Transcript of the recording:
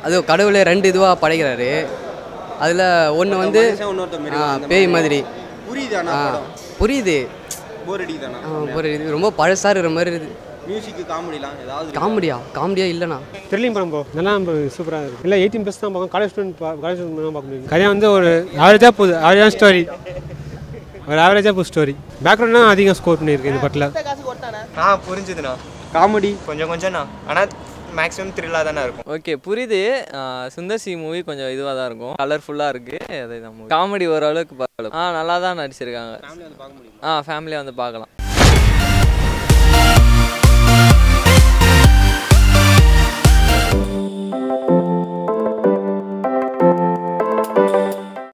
அது கடவுளை ரெண்டு இதுவாக படைக்கிறாரு அதில் ஒன்று வந்து மனுஷன் இன்னொருத்தன் மாரி ஆ, அந்த பேய் மாதிரி. மாதிரி புரியுது ஆனா ஆ படம் புரியுது போர் அடிக்குதாண்ணா ஆ, புரியுது ரொம்ப பழசாக இருக்கிற மாதிரி இருக்குது மியூசிக் காமெடிலாம் ஏதாவது இருக்கா? காமெடியா காமெடியா இல்லைண்ணா த்ரில்லிங் படம் ப்ரோ நல்லா சூப்பராக இருக்குது இல்லை எயிட்டீன் ப்ளஸ் தான் பார்க்கும் காலேஜ் ஸ்டூடெண்ட் காலேஜ் ஸ்டூடெண்ட் தான் பார்க்க முடியும் கதையா வந்து ஒரு ஆவரேஜாக போகுது ஆவரேஜான ஸ்டோரி ஒரு ஆவரேஜாக போகுது ஸ்டோரி பேக்ரவுண்ட் தான் அதிகம் ஸ்கோர் பண்ணியிருக்கு இந்த படத்தில் ஆ புரிஞ்சுதுண்ணா காமெடி கொஞ்சம் கொஞ்சம்ண்ணா ஆனால் மேக்ஸிமம் த்ரில்லாக தானே இருக்கும் ஓகே புரியுது சுந்தர் சி மூவி கொஞ்சம் இதுவாக தான் இருக்கும் கலர்ஃபுல்லாக இருக்குது அதே தான் காமெடி ஓரளவுக்கு பரவாயில்ல ஆ நல்லா தான் நடிச்சிருக்காங்க ஆ ஃபேமிலியாக வந்து பார்க்கலாம்